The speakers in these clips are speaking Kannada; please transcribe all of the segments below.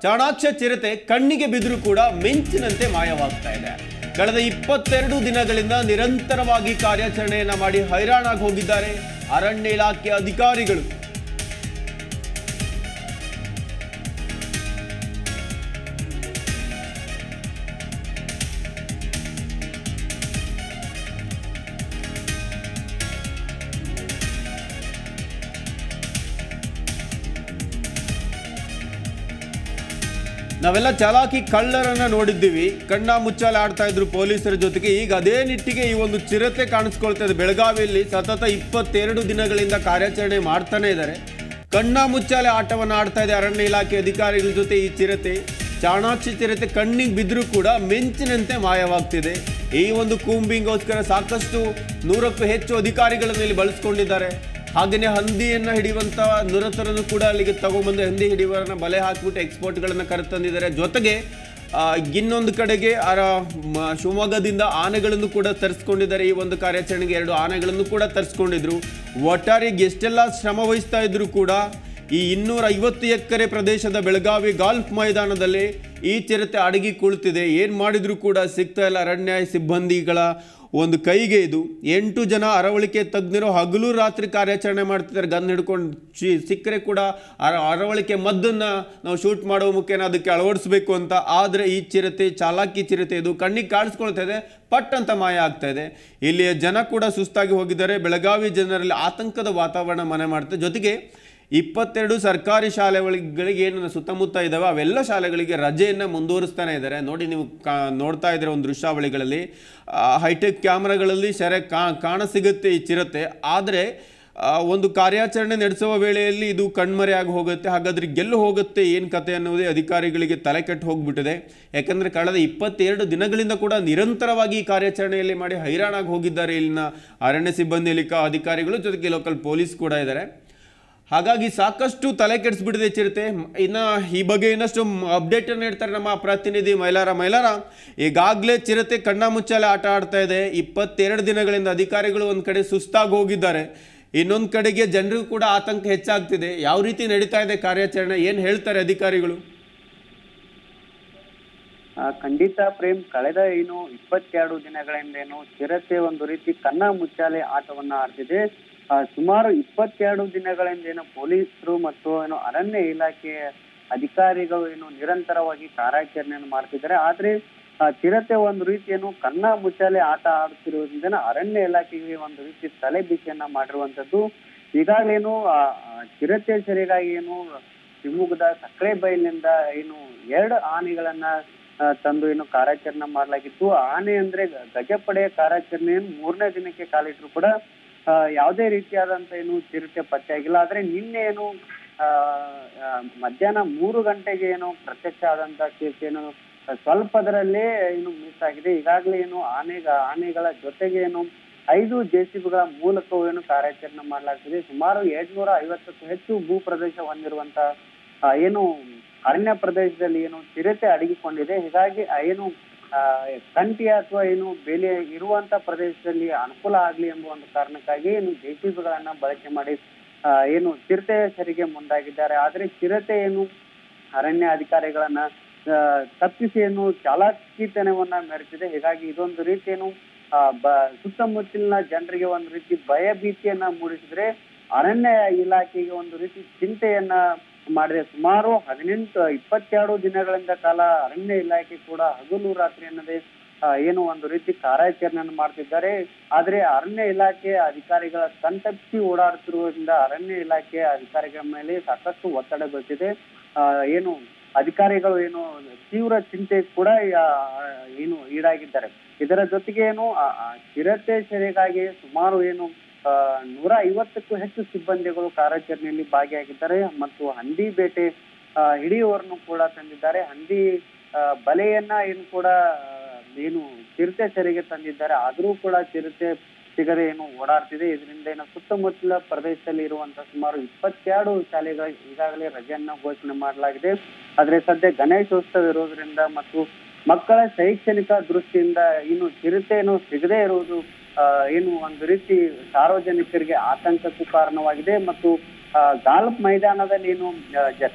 ಚಾಣಾಕ್ಷ ಚಿರತೆ ಕಣ್ಣಿಗೆ ಬಿದ್ದರೂ ಕೂಡ ಮಿಂಚಿನಂತೆ ಮಾಯವಾಗ್ತಾ ಇದೆ ಕಳೆದ ಇಪ್ಪತ್ತೆರಡು ದಿನಗಳಿಂದ ನಿರಂತರವಾಗಿ ಕಾರ್ಯಾಚರಣೆಯನ್ನ ಮಾಡಿ ಹೈರಾಣಾಗಿ ಹೋಗಿದ್ದಾರೆ ಅರಣ್ಯ ಇಲಾಖೆ ಅಧಿಕಾರಿಗಳು ನಾವೆಲ್ಲ ಚಾಲಾಕಿ ಕಳ್ಳರನ್ನ ನೋಡಿದ್ದೀವಿ ಕಣ್ಣ ಮುಚ್ಚಾಲೆ ಆಡ್ತಾ ಇದ್ರು ಪೊಲೀಸರ ಜೊತೆಗೆ ಈಗ ಅದೇ ನಿಟ್ಟಿಗೆ ಈ ಒಂದು ಚಿರತೆ ಕಾಣಿಸ್ಕೊಳ್ತಾ ಇದೆ ಬೆಳಗಾವಿಯಲ್ಲಿ ಸತತ ಇಪ್ಪತ್ತೆರಡು ದಿನಗಳಿಂದ ಕಾರ್ಯಾಚರಣೆ ಮಾಡ್ತಾನೆ ಇದ್ದಾರೆ ಕಣ್ಣ ಮುಚ್ಚಾಲೆ ಆಟವನ್ನು ಆಡ್ತಾ ಇದೆ ಅರಣ್ಯ ಇಲಾಖೆ ಅಧಿಕಾರಿಗಳ ಜೊತೆ ಈ ಚಿರತೆ ಚಾಣಾಕ್ಷಿ ಚಿರತೆ ಕಣ್ಣಿಗೆ ಬಿದ್ದರೂ ಕೂಡ ಮಿಂಚಿನಂತೆ ಮಾಯವಾಗ್ತಿದೆ ಈ ಒಂದು ಕೂಂಬಿಂಗೋಸ್ಕರ ಸಾಕಷ್ಟು ನೂರಕ್ಕೂ ಹೆಚ್ಚು ಅಧಿಕಾರಿಗಳನ್ನು ಇಲ್ಲಿ ಬಳಸ್ಕೊಂಡಿದ್ದಾರೆ ಹಾಗೆಯೇ ಹಂದಿಯನ್ನ ಹಿಡಿಯುವಂತ ನುರತರನ್ನು ಕೂಡ ಅಲ್ಲಿಗೆ ತಗೊಂಬಂದು ಹಂದಿ ಹಿಡಿಯುವವರನ್ನ ಬಲೆ ಹಾಕಿಬಿಟ್ಟು ಎಕ್ಸ್ಪೋರ್ಟ್ಗಳನ್ನ ಕರೆತಂದಿದ್ದಾರೆ ಜೊತೆಗೆ ಆ, ಇನ್ನೊಂದು ಕಡೆಗೆ ಅರ ಮ- ಶಿವಮೊಗ್ಗದಿಂದ ಆನೆಗಳನ್ನು ಕೂಡ ತರಿಸ್ಕೊಂಡಿದ್ದಾರೆ ಈ ಒಂದು ಕಾರ್ಯಾಚರಣೆಗೆ ಎರಡು ಆನೆಗಳನ್ನು ಕೂಡ ತರಿಸ್ಕೊಂಡಿದ್ರು ಒಟ್ಟಾರೆ ಎಷ್ಟೆಲ್ಲ ಶ್ರಮ ವಹಿಸ್ತಾ ಇದ್ರು ಕೂಡ ಈ ಇನ್ನೂರ ಐವತ್ತು ಎಕರೆ ಪ್ರದೇಶದ ಬೆಳಗಾವಿ ಗಾಲ್ಫ್ ಮೈದಾನದಲ್ಲಿ ಈ ಚಿರತೆ ಅಡಗಿ ಕುಳಿತಿದೆ ಏನು ಮಾಡಿದ್ರು ಕೂಡ ಸಿಗ್ತಾ ಇಲ್ಲ ಅರಣ್ಯ ಸಿಬ್ಬಂದಿಗಳ ಒಂದು ಕೈಗೆ ಇದು ಎಂಟು ಜನ ಅರವಳಿಕೆ ತಜ್ಞರು ಹಗಲು ರಾತ್ರಿ ಕಾರ್ಯಾಚರಣೆ ಮಾಡ್ತಿದ್ದಾರೆ ಗನ್ ಹಿಡ್ಕೊಂಡು ಚಿ ಸಿಕ್ಕರೆ ಕೂಡ ಅರ ಅರವಳಿಕೆ ಮದ್ದನ್ನು ನಾವು ಶೂಟ್ ಮಾಡುವ ಮುಖೇನ ಅದಕ್ಕೆ ಅಳವಡಿಸ್ಬೇಕು ಅಂತ ಆದರೆ ಈ ಚಿರತೆ ಚಾಲಾಕಿ ಚಿರತೆ ಇದು ಕಣ್ಣಿಗೆ ಕಾಣಿಸ್ಕೊಳ್ತಾ ಇದೆ ಪಟ್ ಅಂತ ಮಾಯ ಆಗ್ತಾ ಇದೆ ಇಲ್ಲಿಯ ಜನ ಕೂಡ ಸುಸ್ತಾಗಿ ಹೋಗಿದ್ದಾರೆ ಬೆಳಗಾವಿ ಜನರಲ್ಲಿ ಆತಂಕದ ವಾತಾವರಣ ಮನೆ ಮಾಡ್ತದೆ ಜೊತೆಗೆ ಇಪ್ಪತ್ತೆರಡು ಸರ್ಕಾರಿ ಶಾಲೆಗಳಿಗೆ ಏನು ಸುತ್ತಮುತ್ತ ಇದ್ದಾವೆ ಅವೆಲ್ಲ ಶಾಲೆಗಳಿಗೆ ರಜೆಯನ್ನು ಮುಂದುವರಿಸ್ತಾನೆ ಇದ್ದಾರೆ ನೋಡಿ ನೀವು ಕಾ ನೋಡ್ತಾ ಇದ್ದೀರ ಒಂದು ದೃಶ್ಯಾವಳಿಗಳಲ್ಲಿ ಹೈಟೆಕ್ ಕ್ಯಾಮ್ರಾಗಳಲ್ಲಿ ಸೆರೆ ಕಾ ಕಾಣ ಸಿಗುತ್ತೆ ಈ ಚಿರತೆ ಆದರೆ ಆ, ಒಂದು ಕಾರ್ಯಾಚರಣೆ ನಡೆಸುವ ವೇಳೆಯಲ್ಲಿ ಇದು ಕಣ್ಮರೆಯಾಗಿ ಹೋಗುತ್ತೆ ಹಾಗಾದ್ರೆ ಗೆಲ್ಲು ಹೋಗುತ್ತೆ ಏನು ಕತೆ ಅನ್ನೋದೇ ಅಧಿಕಾರಿಗಳಿಗೆ ತಲೆ ಕೆಟ್ಟು ಹೋಗ್ಬಿಟ್ಟಿದೆ ಯಾಕಂದರೆ ಕಳೆದ ಇಪ್ಪತ್ತೆರಡು ದಿನಗಳಿಂದ ಕೂಡ ನಿರಂತರವಾಗಿ ಈ ಕಾರ್ಯಾಚರಣೆಯಲ್ಲಿ ಮಾಡಿ ಹೈರಾಣಾಗಿ ಹೋಗಿದ್ದಾರೆ ಇಲ್ಲಿನ ಅರಣ್ಯ ಸಿಬ್ಬಂದಿ ಇಲಾಖಾ ಅಧಿಕಾರಿಗಳು ಜೊತೆಗೆ ಲೋಕಲ್ ಪೊಲೀಸ್ ಕೂಡ ಇದ್ದಾರೆ ಹಾಗಾಗಿ ಸಾಕಷ್ಟು ತಲೆ ಕೆಡಿಸ್ಬಿಟ್ಟಿದೆ ಚಿರತೆ ಇನ್ನು ಈ ಬಗ್ಗೆ ಇನ್ನಷ್ಟು ಅಪ್ಡೇಟ್ ನೀಡ್ತಾರೆ ನಮ್ಮ ಪ್ರತಿನಿಧಿ ಮೈಲಾರ ಮೈಲಾರ ಈಗಾಗಲೇ ಚಿರತೆ ಕಣ್ಣ ಮುಚ್ಚಾಲೆ ಆಟ ಆಡ್ತಾ ಇದೆ ಇಪ್ಪತ್ತೆರಡು ದಿನಗಳಿಂದ ಅಧಿಕಾರಿಗಳು ಒಂದು ಕಡೆ ಸುಸ್ತಾಗಿ ಹೋಗಿದ್ದಾರೆ ಇನ್ನೊಂದು ಕಡೆಗೆ ಜನರಿಗೂ ಕೂಡ ಆತಂಕ ಹೆಚ್ಚಾಗ್ತಿದೆ ಯಾವ ರೀತಿ ನಡೀತಾ ಇದೆ ಕಾರ್ಯಾಚರಣೆ ಏನು ಹೇಳ್ತಾರೆ ಅಧಿಕಾರಿಗಳು ಆ, ಖಂಡಿತ ಪ್ರೇಮ್ ಕಳೆದ ಏನು ಇಪ್ಪತ್ತೆರಡು ದಿನಗಳಿಂದ ಏನು ಚಿರತೆ ಒಂದು ರೀತಿ ಕನ್ನ ಮುಚ್ಚಾಲೆ ಆಟವನ್ನ ಆಡ್ತಿದೆ ಆ, ಸುಮಾರು ಇಪ್ಪತ್ತೆರಡು ದಿನಗಳಿಂದ ಏನು ಪೊಲೀಸರು ಮತ್ತು ಏನು ಅರಣ್ಯ ಇಲಾಖೆ ಅಧಿಕಾರಿಗಳು ಏನು ನಿರಂತರವಾಗಿ ಕಾರ್ಯಾಚರಣೆಯನ್ನು ಮಾಡ್ತಿದ್ದಾರೆ ಆದ್ರೆ ಆ, ಚಿರತೆ ಒಂದು ರೀತಿ ಏನು ಕನ್ನ ಮುಚ್ಚಾಲೆ ಆಟ ಆಡುತ್ತಿರುವುದರಿಂದ ಅರಣ್ಯ ಇಲಾಖೆಗೆ ಒಂದು ರೀತಿ ತಲೆ ಬಿಸಿಯನ್ನ ಮಾಡಿರುವಂತದ್ದು ಈಗಾಗಲೇನು ಆ, ಆ, ಚಿರತೆ ಸೆರೆಗಾಗಿ ಏನು ಶಿವಮೊಗ್ಗದ ಸಕ್ಕರೆ ಬೈಲಿನಿಂದ ಏನು ಎರಡು ಆನೆಗಳನ್ನ ಆ, ತಂದು ಏನು ಕಾರ್ಯಾಚರಣೆ ಮಾಡಲಾಗಿತ್ತು ಆನೆ ಅಂದ್ರೆ ಗ- ಗಜಪಡೆಯ ಕಾರ್ಯಾಚರಣೆಯನ್ನು ಮೂರನೇ ದಿನಕ್ಕೆ ಕಾಲಿಟ್ಟರು ಕೂಡ ಆ, ಯಾವುದೇ ರೀತಿಯಾದಂತ ಏನು ಚಿರತೆ ಪತ್ತೆ ಆಗಿಲ್ಲ ಆದ್ರೆ ನಿನ್ನೆ ಏನು ಆ, ಆ, ಮಧ್ಯಾಹ್ನ ಮೂರು ಗಂಟೆಗೆ ಏನು ಪ್ರತ್ಯಕ್ಷ ಆದಂತ ಚಿರತೆ ಏನು ಸ್ವಲ್ಪದರಲ್ಲೇ ಏನು ಮಿಸ್ ಆಗಿದೆ ಈಗಾಗಲೇ ಏನು ಆನೆಗ ಆನೆಗಳ ಜೊತೆಗೆ ಏನು ಐದು ಜೆಸಿಬಿಗಳ ಮೂಲಕವೂ ಏನು ಕಾರ್ಯಾಚರಣೆ ಮಾಡಲಾಗ್ತಿದೆ ಸುಮಾರು ಎರಡ್ನೂರ ಐವತ್ತಕ್ಕೂ ಹೆಚ್ಚು ಭೂ ಪ್ರದೇಶ ಹೊಂದಿರುವಂತ ಆ, ಏನು ಅರಣ್ಯ ಪ್ರದೇಶದಲ್ಲಿ ಏನು ಚಿರತೆ ಅಡಗಿಕೊಂಡಿದೆ ಹೀಗಾಗಿ ಆ ಏನು ಆ, ಕಂಟಿಯ ಅಥವಾ ಏನು ಬೇಲಿ ಇರುವಂತ ಪ್ರದೇಶದಲ್ಲಿ ಅನುಕೂಲ ಆಗ್ಲಿ ಎಂಬ ಒಂದು ಕಾರಣಕ್ಕಾಗಿ ಏನು ಜೆಸಿಬಿಗಳನ್ನ ಬಳಕೆ ಮಾಡಿ ಆ, ಏನು ಚಿರತೆ ಸರಿಗೆ ಮುಂದಾಗಿದ್ದಾರೆ ಆದ್ರೆ ಚಿರತೆ ಏನು ಅರಣ್ಯ ಅಧಿಕಾರಿಗಳನ್ನ ಆ, ತಪ್ಪಿಸಿ ಏನು ಚಾಲಾಕಿತನವನ್ನ ಮೆರೆತಿದೆ ಹೀಗಾಗಿ ಇದೊಂದು ರೀತಿ ಏನು ಆ, ಬ ಸುತ್ತಮುತ್ತಲಿನ ಜನರಿಗೆ ಒಂದು ರೀತಿ ಭಯ ಭೀತಿಯನ್ನ ಮೂಡಿಸಿದ್ರೆ ಅರಣ್ಯ ಇಲಾಖೆಗೆ ಒಂದು ರೀತಿ ಚಿಂತೆಯನ್ನ ಮಾಡಿದೆ ಸುಮಾರು ಹದಿನೆಂಟು ಇಪ್ಪತ್ತೆರಡು ದಿನಗಳಿಂದ ಕಾಲ ಅರಣ್ಯ ಇಲಾಖೆ ಕೂಡ ಹಗಲು ರಾತ್ರಿ ಅನ್ನದೇ ಆ, ಏನು ಒಂದು ರೀತಿ ಕಾರ್ಯಾಚರಣೆಯನ್ನು ಮಾಡ್ತಿದ್ದಾರೆ ಆದ್ರೆ ಅರಣ್ಯ ಇಲಾಖೆ ಅಧಿಕಾರಿಗಳ ಕಣ್ತಪ್ಪಿಸಿ ಓಡಾಡುತ್ತಿರುವುದರಿಂದ ಅರಣ್ಯ ಇಲಾಖೆ ಅಧಿಕಾರಿಗಳ ಮೇಲೆ ಸಾಕಷ್ಟು ಒತ್ತಡ ಬೀಳ್ತಿದೆ ಆ, ಏನು ಅಧಿಕಾರಿಗಳು ಏನು ತೀವ್ರ ಚಿಂತೆ ಕೂಡ ಆ, ಏನು ಈಡಾಗಿದ್ದಾರೆ ಇದರ ಜೊತೆಗೆ ಏನು ಆ, ಆ, ಚಿರತೆ ಸೆರೆಗಾಗಿ ಸುಮಾರು ಏನು ಆ, ನೂರ ಐವತ್ತಕ್ಕೂ ಹೆಚ್ಚು ಸಿಬ್ಬಂದಿಗಳು ಕಾರ್ಯಾಚರಣೆಯಲ್ಲಿ ಭಾಗಿಯಾಗಿದ್ದಾರೆ ಮತ್ತು ಹಂದಿ ಬೇಟೆ ಆ, ಹಿಡಿಯುವವರನ್ನು ಕೂಡ ತಂದಿದ್ದಾರೆ ಹಂದಿ ಆ, ಬಲೆಯನ್ನ ಏನು ಕೂಡ ಆ, ಏನು ಚಿರತೆ ಸೆರೆಗೆ ತಂದಿದ್ದಾರೆ ಆದರೂ ಕೂಡ ಚಿರತೆ ಸಿಗದೆ ಏನು ಓಡಾಡ್ತಿದೆ ಇದರಿಂದ ಏನು ಸುತ್ತಮುತ್ತಲ ಪ್ರದೇಶದಲ್ಲಿ ಇರುವಂತಹ ಸುಮಾರು ಇಪ್ಪತ್ತೆರಡು ಶಾಲೆಗಳಿಗೆ ಈಗಾಗಲೇ ರಜೆಯನ್ನ ಘೋಷಣೆ ಮಾಡಲಾಗಿದೆ ಆದ್ರೆ ಸದ್ಯ ಗಣೇಶೋತ್ಸವ ಇರೋದ್ರಿಂದ ಮತ್ತು ಮಕ್ಕಳ ಶೈಕ್ಷಣಿಕ ದೃಷ್ಟಿಯಿಂದ ಇನ್ನು ಚಿರತೆ ಏನು ಸಿಗದೇ ಇರುವುದು ಆ, ಏನು ಒಂದು ರೀತಿ ಸಾರ್ವಜನಿಕರಿಗೆ ಆತಂಕಕ್ಕೂ ಕಾರಣವಾಗಿದೆ ಮತ್ತು ಆ, ಗಾಲ್ಫ್ ಮೈದಾನದಲ್ಲಿ ಏನು ಆ, ಜ-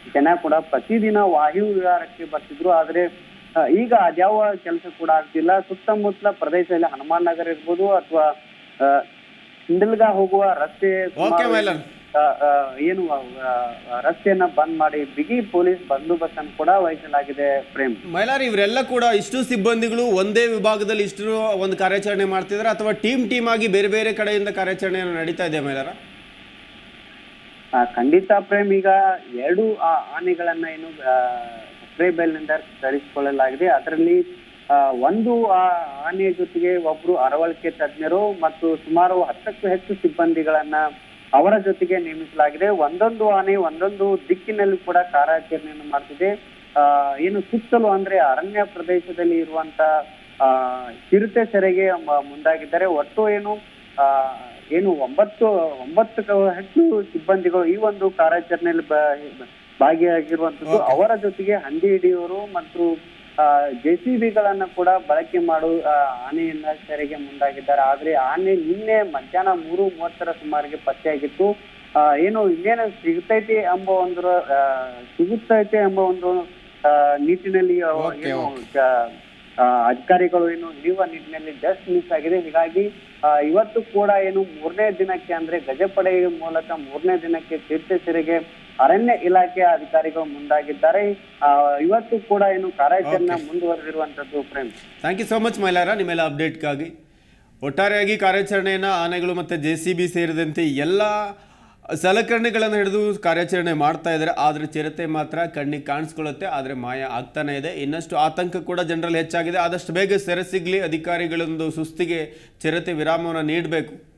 ಜನ ಕೂಡ ಪ್ರತಿದಿನ ವಾಯು ವಿಹಾರಕ್ಕೆ ಬರ್ತಿದ್ರು ಆದ್ರೆ ಆ, ಈಗ ಅದ್ಯಾವ ಕೆಲಸ ಕೂಡ ಆಗ್ತಿಲ್ಲ ಸುತ್ತಮುತ್ತಲ ಪ್ರದೇಶದಲ್ಲಿ ಹನುಮಾನ್ ನಗರ ಇರ್ಬೋದು ಅಥವಾ ಹಿಂಡಲ್ಗ ಹೋಗುವ ರಸ್ತೆ ಓಕೆ ಸುಮಾರು, ಮೈಲನ್ ಆ, ಆ, ಏನು ಆ, ಆ, ರಸ್ತೆಯನ್ನ ಬಂದ್ ಮಾಡಿ ಬಿಗಿ ಪೊಲೀಸ್ ಬಂದೋಬಸ್ತ್ ಅನ್ನು ಕೂಡ ವಹಿಸಲಾಗಿದೆ ಪ್ರೇಮ್ ಮೈಲಾರ್ ಇವರೆಲ್ಲ ಕೂಡ ಇಷ್ಟು ಸಿಬ್ಬಂದಿಗಳು ಒಂದೇ ವಿಭಾಗದಲ್ಲಿ ಇಷ್ಟು ಒಂದು ಕಾರ್ಯಾಚರಣೆ ಮಾಡ್ತಿದ್ದಾರೆ ಅಥವಾ ಟೀಮ್ ಟೀಮ್ ಆಗಿ ಬೇರೆ ಬೇರೆ ಕಡೆಯಿಂದ ಕಾರ್ಯಾಚರಣೆ ನಡೀತಾ ಇದೆ ಮೈಲಾರ ಆ, ಖಂಡಿತ ಪ್ರೇಮ್ ಈಗ ಎರಡು ಆ ಆನೆಗಳನ್ನ ಏನು ಸಬ್ಸ್ಕ್ರೈಬಲ್ನಿಂದ ತರಿಸಿಕೊಳ್ಳಲಾಗಿದೆ ಅದರಲ್ಲಿ ಆ, ಒಂದು ಆ ಆನೆಯ ಜೊತೆಗೆ ಒಬ್ರು ಅರವಳಿಕೆ ತಜ್ಞರು ಮತ್ತು ಸುಮಾರು ಹತ್ತಕ್ಕೂ ಹೆಚ್ಚು ಸಿಬ್ಬಂದಿಗಳನ್ನ ಅವರ ಜೊತೆಗೆ ನೇಮಿಸಲಾಗಿದೆ ಒಂದೊಂದು ಆನೆ ಒಂದೊಂದು ದಿಕ್ಕಿನಲ್ಲಿ ಕೂಡ ಕಾರ್ಯಾಚರಣೆಯನ್ನು ಮಾಡ್ತಿದೆ ಆ, ಏನು ಸುತ್ತಲೂ ಅಂದ್ರೆ ಅರಣ್ಯ ಪ್ರದೇಶದಲ್ಲಿ ಇರುವಂತ ಆ ಚಿರತೆ ಸೆರೆಗೆ ಮ- ಮುಂದಾಗಿದ್ದಾರೆ ಒಟ್ಟು ಏನು ಆ ಏನು ಒಂಬತ್ತು ಒಂಬತ್ತು ಹೆಚ್ಚು ಸಿಬ್ಬಂದಿಗಳು ಈ ಒಂದು ಕಾರ್ಯಾಚರಣೆಯಲ್ಲಿ ಬ- ಭಾಗಿಯಾಗಿರುವಂತದ್ದು ಅವರ ಜೊತೆಗೆ ಹಂದಿ ಹಿಡಿಯೋರು ಮತ್ತು ಜೆಸಿಬಿಗಳನ್ನ ಕೂಡ ಬಳಕೆ ಮಾಡು ಆ, ಆನೆಯನ್ನ ಸೆರೆಗೆ ಮುಂದಾಗಿದ್ದಾರೆ ಆದ್ರೆ ಆನೆ ನಿನ್ನೆ ಮಧ್ಯಾಹ್ನ ಮೂರು ಮೂವತ್ತರ ಸುಮಾರಿಗೆ ಪತ್ತೆಯಾಗಿತ್ತು ಆ, ಏನು ಇನ್ನೇನು ಸಿಗ್ತೈತಿ ಎಂಬ ಒಂದು ಆ, ಸಿಗುತ್ತೈತೆ ಎಂಬ ಒಂದು ಆ, ನಿಟ್ಟಿನಲ್ಲಿ ಅವ Okay, ಏನು ಆ, ಆ, ಅಧಿಕಾರಿಗಳು ಏನು ಹಿಡಿಯುವ ನಿಟ್ಟಿನಲ್ಲಿ ಜಸ್ಟ್ ಮಿಸ್ ಆಗಿದೆ ಹೀಗಾಗಿ ಆ, ಇವತ್ತು ಕೂಡ ಏನು ಮೂರನೇ ದಿನಕ್ಕೆ ಅಂದ್ರೆ ಗಜಪಡೆ ಮೂಲಕ ಮೂರನೇ ದಿನಕ್ಕೆ ತೀರ್ಥ ಸೆರೆಗೆ ಅರಣ್ಯ ಇಲಾಖೆಯ ಅಧಿಕಾರಿಗಳು ಮುಂದಾಗಿದ್ದಾರೆ ಆ, ಇವತ್ತು ಕೂಡ ಏನು ಕಾರ್ಯಾಚರಣೆ ಮುಂದುವರೆದಿರುವಂತದ್ದು Prem thank you so much Mailara ನಿಮ್ಮೆಲ್ಲ ಅಪ್ಡೇಟ್ಗಾಗಿ ಒಟ್ಟಾರೆಯಾಗಿ ಕಾರ್ಯಾಚರಣೆಯನ್ನು ಆನೆಗಳು ಮತ್ತು ಜೆ ಸಿ ಬಿ ಸೇರಿದಂತೆ ಎಲ್ಲ ಸಲಕರಣೆಗಳನ್ನು ಹಿಡಿದು ಕಾರ್ಯಾಚರಣೆ ಮಾಡ್ತಾ ಇದ್ದಾರೆ ಆದರೆ ಚಿರತೆ ಮಾತ್ರ ಕಣ್ಣಿಗೆ ಕಾಣಿಸ್ಕೊಳ್ಳುತ್ತೆ ಆದರೆ ಮಾಯ ಆಗ್ತಾನೆ ಇದೆ ಇನ್ನಷ್ಟು ಆತಂಕ ಕೂಡ ಜನರಲ್ಲಿ ಹೆಚ್ಚಾಗಿದೆ ಆದಷ್ಟು ಬೇಗ ಸೆರೆ ಸಿಗಲಿ ಅಧಿಕಾರಿಗಳೊಂದು ಸುಸ್ತಿಗೆ ಚಿರತೆ ವಿರಾಮವನ್ನು ನೀಡಬೇಕು